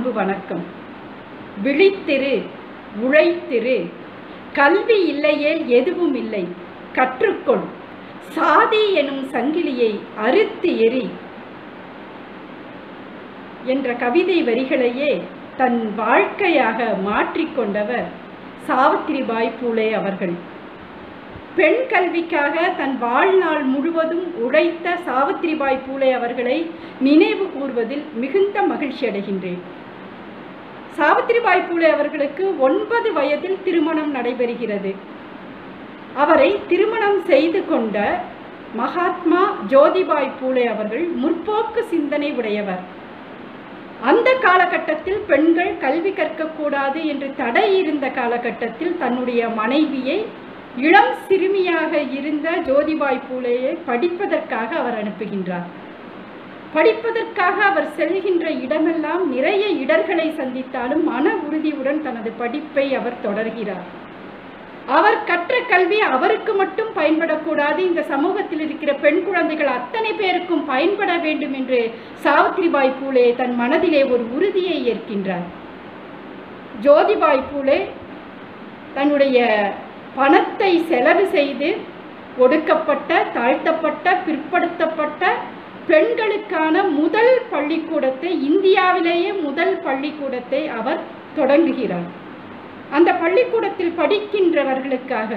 அன்பு வணக்கம் விழித்திரு உழைத்திரு கல்வி இல்லையேல் எதுவும் இல்லை கற்றுக்கொள் சாதி எனும் சங்கிலியை அறுத்து எறி என்ற கவிதை வரிகளையே தன் வாழ்க்கையாக மாற்றிக்கொண்டவர் சாவித்திரிபாய் பூலே அவர்கள் பெண் கல்விக்காக தன் வாழ்நாள் முழுவதும் உழைத்த சாவித்திரிபாய் பூலே அவர்களை நினைவு கூர்வதில் மிகுந்த மகிழ்ச்சி அடைகின்றேன் சாவித்திரிபாய் பூலே அவர்களுக்கு ஒன்பது வயதில் திருமணம் நடைபெறுகிறது அவரை திருமணம் செய்து கொண்ட மகாத்மா ஜோதிபாய் பூலே அவர்கள் முற்போக்கு சிந்தனை உடையவர் அந்த காலகட்டத்தில் பெண்கள் கல்வி கற்கக்கூடாது என்று தடை இருந்த காலகட்டத்தில் தன்னுடைய மனைவியை இளம் சிறுமியாக இருந்த ஜோதிபாய் பூலேயை படிப்பதற்காக அவர் அனுப்புகின்றார் படிப்பதற்காக அவர் செல்கின்ற இடமெல்லாம் நிறைய இடர்களை சந்தித்தாலும் மன உறுதியுடன் தனது படிப்பை அவர் தொடர்கிறார் அவர் கற்ற கல்வி அவருக்கு மட்டும் பயன்படக்கூடாது இந்த சமூகத்தில் இருக்கிற பெண் குழந்தைகள் அத்தனை பேருக்கும் பயன்பட வேண்டும் என்று சாவித்ரிபாய் பூலே தன் மனதிலே ஒரு உறுதியை ஏற்கின்றார் ஜோதிபாய் பூலே தன்னுடைய பணத்தை செலவு செய்து ஒடுக்கப்பட்ட தாழ்த்தப்பட்ட பிற்படுத்தப்பட்ட பெண்களுக்கான முதல் பள்ளிக்கூடத்தை இந்தியாவிலேயே முதல் பள்ளிக்கூடத்தை அவர் தொடங்குகிறார் அந்த பள்ளிக்கூடத்தில் படிக்கின்றவர்களுக்காக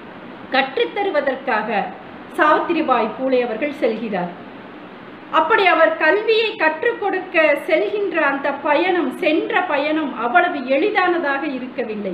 கற்றுத்தருவதற்காக சாவித்திரிபாய் பூலே அவர்கள் செல்கிறார் அப்படி அவர் கல்வியை கற்றுக் கொடுக்க செல்கின்ற அந்த பயணம் சென்ற பயணம் அவ்வளவு எளிதானதாக இருக்கவில்லை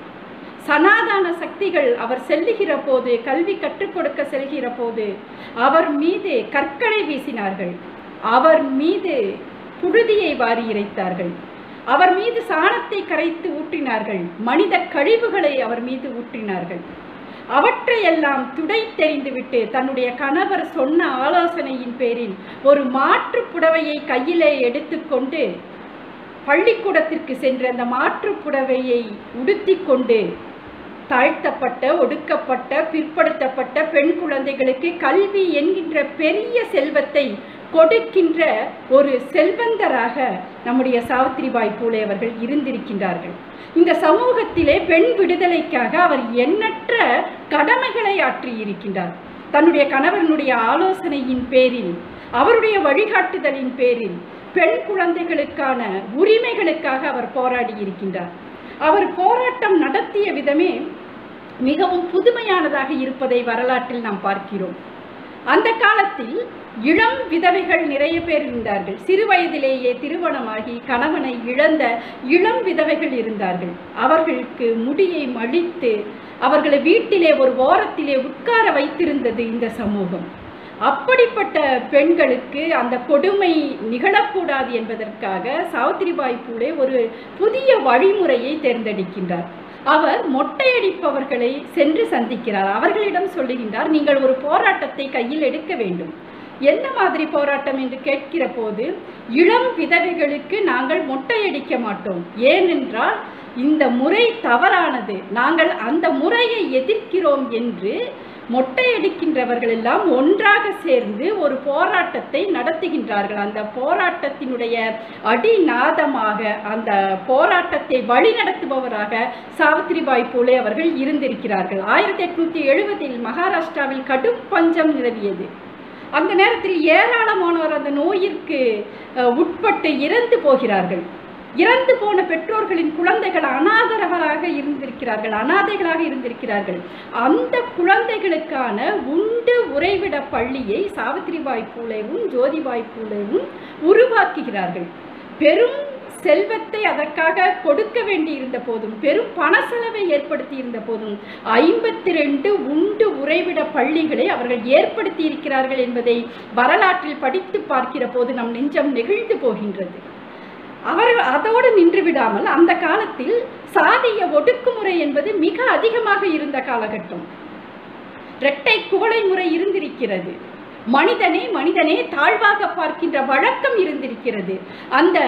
சனாதன சக்திகள் அவர் செல்லுகிற போது கல்வி கற்றுக் கொடுக்க செல்கிற போது அவர் மீது கற்களை வீசினார்கள் அவர் மீது புழுதியை வாரி இறைத்தார்கள் அவர் மீது சாணத்தை கரைத்து ஊற்றினார்கள் மனித கழிவுகளை அவர் மீது ஊற்றினார்கள் அவற்றையெல்லாம் துடை தெரிந்துவிட்டு தன்னுடைய கணவர் சொன்ன ஆலோசனையின் பேரில் ஒரு மாற்று புடவையை கையிலே எடுத்துக்கொண்டு பள்ளிக்கூடத்திற்கு சென்று அந்த மாற்று புடவையை உடுத்திக்கொண்டு தாழ்த்தப்பட்ட ஒடுக்கப்பட்ட பிற்படுத்தப்பட்ட பெண் குழந்தைகளுக்கு கல்வி என்கின்ற பெரிய செல்வத்தை கொடுக்கின்ற ஒரு செல்வந்தராக நம்முடைய சாவித்திரிபாய் பூலே அவர்கள் இருந்திருக்கின்றார்கள் இந்த சமூகத்திலே பெண் விடுதலைக்காக அவர் எண்ணற்ற கடமைகளை ஆற்றியிருக்கின்றார் தன்னுடைய கணவனுடைய ஆலோசனையின் பேரில் அவருடைய வழிகாட்டுதலின் பேரில் பெண் குழந்தைகளுக்கான உரிமைகளுக்காக அவர் போராடி இருக்கின்றார் அவர் போராட்டம் நடத்திய விதமே மிகவும் புதுமையானதாக இருப்பதை வரலாற்றில் நாம் பார்க்கிறோம் அந்த காலத்தில் இளம் விதவைகள் நிறைய பேர் இருந்தார்கள் சிறு வயதிலேயே திருமணமாகி கணவனை இழந்த இளம் விதவைகள் இருந்தார்கள் அவர்களுக்கு முடியை மழித்து அவர்களை வீட்டிலே ஒரு ஓரத்திலே உட்கார வைத்திருந்தது இந்த சமூகம் அப்படிப்பட்ட பெண்களுக்கு அந்த கொடுமை நிகழக்கூடாது என்பதற்காக சாவித்திரிபாய் பூலே ஒரு புதிய வழிமுறையை தேர்ந்தெடுக்கின்றார் அவர் மொட்டையடிப்பவர்களை சென்று சந்திக்கிறார் அவர்களிடம் சொல்லுகின்றார் நீங்கள் ஒரு போராட்டத்தை கையில் எடுக்க வேண்டும் என்ன மாதிரி போராட்டம் என்று கேட்கிற போது இளம் விதவைகளுக்கு நாங்கள் மொட்டையடிக்க மாட்டோம் ஏனென்றால் இந்த முறை தவறானது நாங்கள் அந்த முறையை எதிர்க்கிறோம் என்று மொட்டையடிக்கின்றவர்கள் எல்லாம் ஒன்றாக சேர்ந்து ஒரு போராட்டத்தை நடத்துகின்றார்கள் அந்த போராட்டத்தினுடைய அடிநாதமாக அந்த போராட்டத்தை வழிநடத்துபவராக சாவித்திரிபாய் பூலே அவர்கள் இருந்திருக்கிறார்கள் ஆயிரத்தி எட்நூத்தி எழுபதில் மகாராஷ்டிராவில் கடும் பஞ்சம் நிலவியது அந்த நேரத்தில் ஏராளமானோர் அந்த நோயிற்கு அஹ், உட்பட்டு இறந்து போகிறார்கள் இறந்து போன பெற்றோர்களின் குழந்தைகள் அனாதரவராக இருந்திருக்கிறார்கள் அனாதைகளாக இருந்திருக்கிறார்கள் அந்த குழந்தைகளுக்கான உண்டு உறைவிட பள்ளியை சாவித்திரிபாய் பூலேவும் ஜோதிபாய் பூலேவும் உருவாக்குகிறார்கள் பெரும் செல்வத்தை அதற்காக கொடுக்க வேண்டி இருந்த போதும் பெரும் பண செலவை ஏற்படுத்தி இருந்த போதும் ஐம்பத்தி ரெண்டு உண்டு உறைவிட பள்ளிகளை அவர்கள் ஏற்படுத்தி இருக்கிறார்கள் என்பதை வரலாற்றில் படித்து பார்க்கிற போது நம் நெஞ்சம் நெகிழ்ந்து போகின்றது அவர் அதோடு நின்று விடாமல் அந்த காலத்தில் சாதிய ஒடுக்குமுறை என்பது மிக அதிகமாக இருந்த காலகட்டம் இரட்டை குவளை முறை இருந்திருக்கிறது மனிதனை மனிதனே தாழ்வாக பார்க்கின்ற வழக்கம் இருந்திருக்கிறது அந்த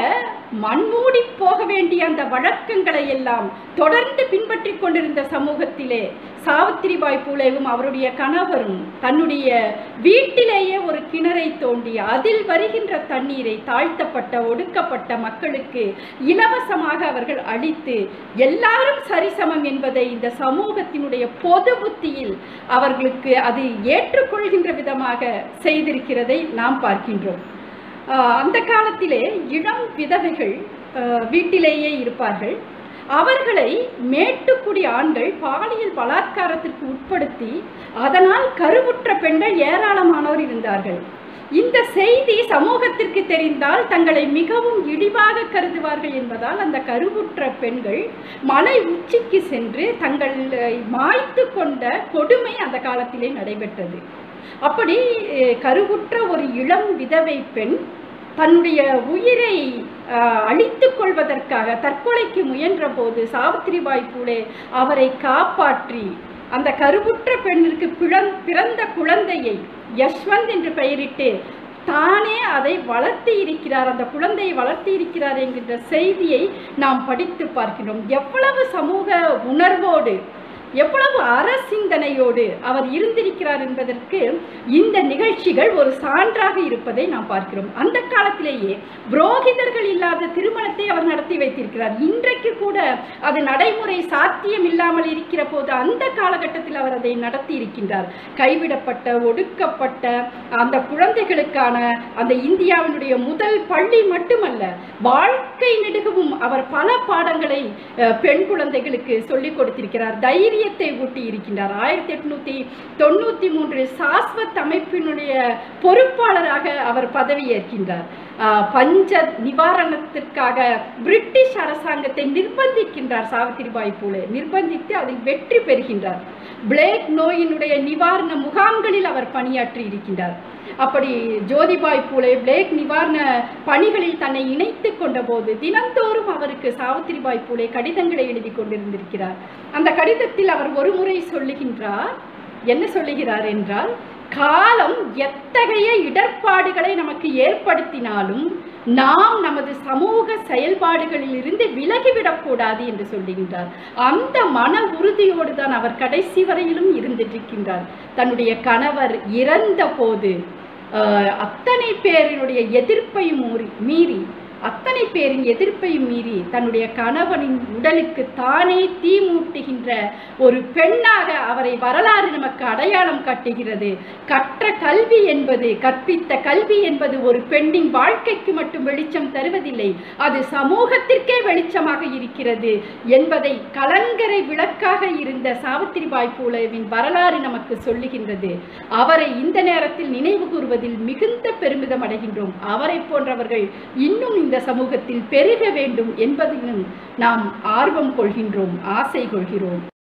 மண்மூடி போக வேண்டிய அந்த வழக்கங்களை எல்லாம் தொடர்ந்து பின்பற்றி கொண்டிருந்த சமூகத்திலே சாவித்திரிபாய் பூலேவும் அவருடைய கணவரும் தன்னுடைய வீட்டிலேயே ஒரு கிணறை தோண்டி அதில் வருகின்ற தண்ணீரை தாழ்த்தப்பட்ட ஒடுக்கப்பட்ட மக்களுக்கு இலவசமாக அவர்கள் அளித்து எல்லாரும் சரிசமம் என்பதை இந்த சமூகத்தினுடைய பொது புத்தியில் அவர்களுக்கு அது ஏற்றுக்கொள்கின்ற விதமாக செய்திருக்கிறதை நாம் பார்க்கின்றோம் ஆஹ் அந்த காலத்திலே இளம் விதவைகள் ஆஹ் வீட்டிலேயே இருப்பார்கள் அவர்களை மேட்டுக்குடி ஆண்கள் பாலியல் பலாத்காரத்திற்கு உட்படுத்தி அதனால் கருவுற்ற பெண்கள் ஏராளமானோர் இருந்தார்கள் இந்த செய்தி சமூகத்திற்கு தெரிந்தால் தங்களை மிகவும் இழிவாக கருதுவார்கள் என்பதால் அந்த கருவுற்ற பெண்கள் மலை உச்சிக்கு சென்று தங்களை மாய்த்து கொண்ட கொடுமை அந்த காலத்திலே நடைபெற்றது அப்படி அஹ், கருவுற்ற ஒரு இளம் விதவை பெண் தன்னுடைய உயிரை அஹ், அழித்துக் கொள்வதற்காக தற்கொலைக்கு முயன்ற போது சாவித்திரிபாய் பூலே அவரை காப்பாற்றி அந்த கருவுற்ற பெண்ணிற்கு பிறந் பிறந்த குழந்தையை யஷ்வந்த் என்று பெயரிட்டு தானே அதை வளர்த்தி இருக்கிறார் அந்த குழந்தையை வளர்த்தி இருக்கிறார் என்கின்ற செய்தியை நாம் படித்து பார்க்கிறோம் எவ்வளவு சமூக உணர்வோடு எவ்வளவு அறசிந்தனையோடு அவர் இருந்திருக்கிறார் என்பதற்கு இந்த நிகழ்ச்சிகள் ஒரு சான்றாக இருப்பதை நாம் பார்க்கிறோம் அந்த காலத்திலேயே புரோகிதர்கள் இல்லாத திருமணத்தை அவர் நடத்தி வைத்திருக்கிறார் இன்றைக்கு கூட அது நடைமுறை சாத்தியம் இல்லாமல் இருக்கிற போது அந்த காலகட்டத்தில் அவர் அதை நடத்தி இருக்கின்றார் கைவிடப்பட்ட ஒடுக்கப்பட்ட அந்த குழந்தைகளுக்கான அந்த இந்தியாவினுடைய முதல் பள்ளி மட்டுமல்ல வாழ்க்கை நெடுகவும் அவர் பல பாடங்களை அஹ், பெண் குழந்தைகளுக்கு சொல்லிக் கொடுத்திருக்கிறார் தைரியத்தை ஊட்டி இருக்கின்றார் ஆயிரத்தி எட்நூத்தி தொண்ணூத்தி மூன்றில் சாஸ்வத் அமைப்பினுடைய பொறுப்பாளராக அவர் பதவியேற்கின்றார் ஆஹ், பஞ்ச நிவாரணத்திற்காக பிரிட்டிஷ் அரசாங்கத்தை நிர்பந்திக்கின்றார் சாவித்திரிபாய் பூலே நிர்பந்தித்து அதில் வெற்றி பெறுகின்றார் பிளேக் நோயினுடைய நிவாரண முகாம்களில் அவர் பணியாற்றி இருக்கின்றார் அப்படி ஜோதிபாய் பூலே பிளேக் நிவாரண பணிகளில் தன்னை இணைத்து கொண்ட போது தினந்தோறும் அவருக்கு சாவித்திரிபாய் பூலே கடிதங்களை எழுதி கொண்டிருந்திருக்கிறார் அந்த கடிதத்தில் அவர் ஒரு முறை சொல்லுகின்றார் என்ன சொல்லுகிறார் என்றால் காலம் எத்தகைய இடர்பாடுகளை நமக்கு ஏற்படுத்தினாலும் நாம் நமது சமூக செயல்பாடுகளில் இருந்து விலகிவிடக்கூடாது என்று சொல்லுகின்றார் அந்த மன உறுதியோடு தான் அவர் கடைசி வரையிலும் இருந்திருக்கின்றார் தன்னுடைய கணவர் இறந்த போது ஆஹ், அத்தனை பேரினுடைய எதிர்ப்பையும் மூறி மீறி அத்தனை பேரின் எதிர்ப்பையும் மீறி தன்னுடைய கணவனின் உடலுக்கு தானே தீ மூட்டுகின்ற ஒரு பெண்ணாக அவரை வரலாறு நமக்கு அடையாளம் காட்டுகிறது கற்ற கல்வி என்பது கற்பித்த கல்வி என்பது ஒரு பெண்ணின் வாழ்க்கைக்கு மட்டும் வெளிச்சம் தருவதில்லை அது சமூகத்திற்கே வெளிச்சமாக இருக்கிறது என்பதை கலங்கரை விளக்காக இருந்த சாவித்திரிபாய் பூலேவின் வரலாறு நமக்கு சொல்லுகின்றது அவரை இந்த நேரத்தில் நினைவு கூறுவதில் மிகுந்த பெருமிதம் அடைகின்றோம் அவரை போன்றவர்கள் இன்னும் இந்த சமூகத்தில் பெருக வேண்டும் என்பதிலும் நாம் ஆர்வம் கொள்கின்றோம் ஆசை கொள்கிறோம்